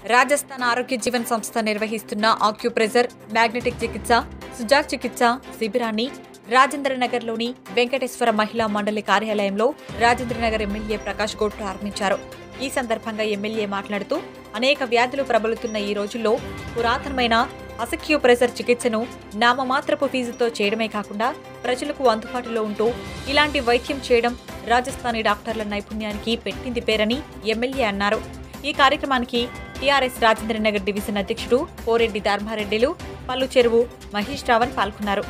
రాజస్థాన్ ఆరోగ్య జీవన్ సంస్థ నిర్వహిస్తున్న ఆక్యుప్రెజర్ మ్యాగ్నెటిక్ చికిత్స సుజాక్ చికిత్స శిబిరాన్ని రాజేంద్రనగర్లోని వెంకటేశ్వర మహిళా మండలి కార్యాలయంలో రాజేంద్రనగర్ ఎమ్మెల్యే ప్రకాష్ గౌడ్ ప్రారంభించారు ఈ సందర్భంగా ఎమ్మెల్యే మాట్లాడుతూ అనేక వ్యాధులు ప్రబలుతున్న ఈ రోజుల్లో పురాతనమైన అసక్యూప్రెజర్ చికిత్సను నామమాత్రపు ఫీజుతో చేయడమే కాకుండా ప్రజలకు అందుబాటులో ఉంటూ ఇలాంటి వైద్యం చేయడం రాజస్థానీ డాక్టర్ల నైపుణ్యానికి పెట్టింది పేరని ఎమ్మెల్యే అన్నారు ఈ కార్యక్రమానికి టీఆర్ఎస్ రాజేంద్రనగర్ డివిజన్ అధ్యక్షుడు పోరెడ్డి ధర్మారెడ్డిలు పల్లు చెరువు మహేష్ రావణ్ పాల్గొన్నారు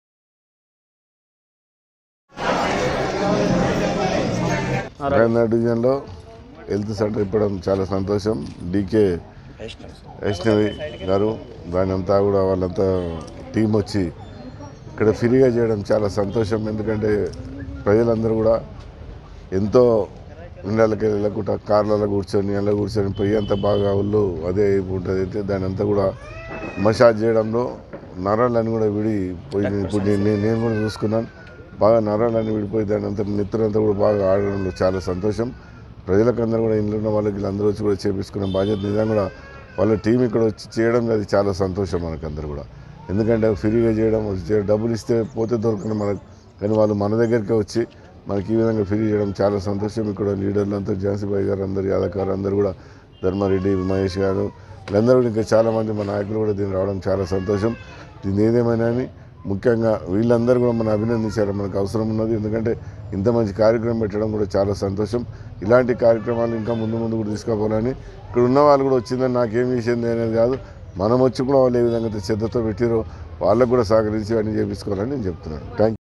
రాజేంద్ర డివిజన్లో హెల్త్ సెంటర్ ఇప్పడం చాలా సంతోషం డీకే వైష్ణవి గారు దాని అంతా కూడా వాళ్ళంతా టీం వచ్చి ఇక్కడ ఫ్రీగా చేయడం చాలా సంతోషం ఎందుకంటే ప్రజలందరూ కూడా ఎంతో ఇళ్ళకి వెళ్ళకుండా కార్లలో కూర్చొని ఇళ్ళ కూర్చొని పోయి అంత బాగా ఒళ్ళు అదే ఉంటుంది అయితే దాని అంతా కూడా మసాజ్ చేయడంలో నరాలన్నీ కూడా విడి పోయి ఇప్పుడు నేను నేను కూడా చూసుకున్నాను బాగా నరాలన్నీ విడిపోయి దాని అంతా నెత్తురంతా కూడా బాగా ఆడడంలో చాలా సంతోషం ప్రజలకు అందరూ కూడా ఇంట్లో ఉన్న వాళ్ళకి వీళ్ళందరూ వచ్చి కూడా చేపించుకునే బాధ్యత నిజంగా కూడా వాళ్ళ టీం ఇక్కడ వచ్చి చేయడం అది చాలా సంతోషం మనకందరూ కూడా ఎందుకంటే ఫ్రీగా చేయడం వచ్చి చేయడం, డబ్బులు ఇస్తే పోతే దొరకని మనకు కానీ వాళ్ళు మన దగ్గరికే వచ్చి మనకి ఈ విధంగా ఫ్రీ చేయడం చాలా సంతోషం ఇక్కడ లీడర్లు అంతా ఝాన్సీబాయి గారు అందరు యాదవ్ గారు అందరూ కూడా ధర్మారెడ్డి మహేష్ గారు వీళ్ళందరూ కూడా ఇంకా చాలామంది మన నాయకులు కూడా దీన్ని రావడం చాలా సంతోషం దీన్ని ఏదేమైనా అని ముఖ్యంగా వీళ్ళందరూ కూడా మనం అభినందించారు మనకు అవసరం ఉన్నది ఎందుకంటే ఇంత మంచి కార్యక్రమం పెట్టడం కూడా చాలా సంతోషం ఇలాంటి కార్యక్రమాలు ఇంకా ముందు ముందు కూడా తీసుకుపోవాలని ఇక్కడ ఉన్న వాళ్ళు కూడా వచ్చిందని నాకేం చేసింది అనేది కాదు మనం వచ్చి కూడా వాళ్ళు ఏ విధంగా శ్రద్ధతో పెట్టిరో వాళ్ళకు కూడా సహకరించి అన్ని చేపించుకోవాలని నేను చెప్తున్నాను థ్యాంక్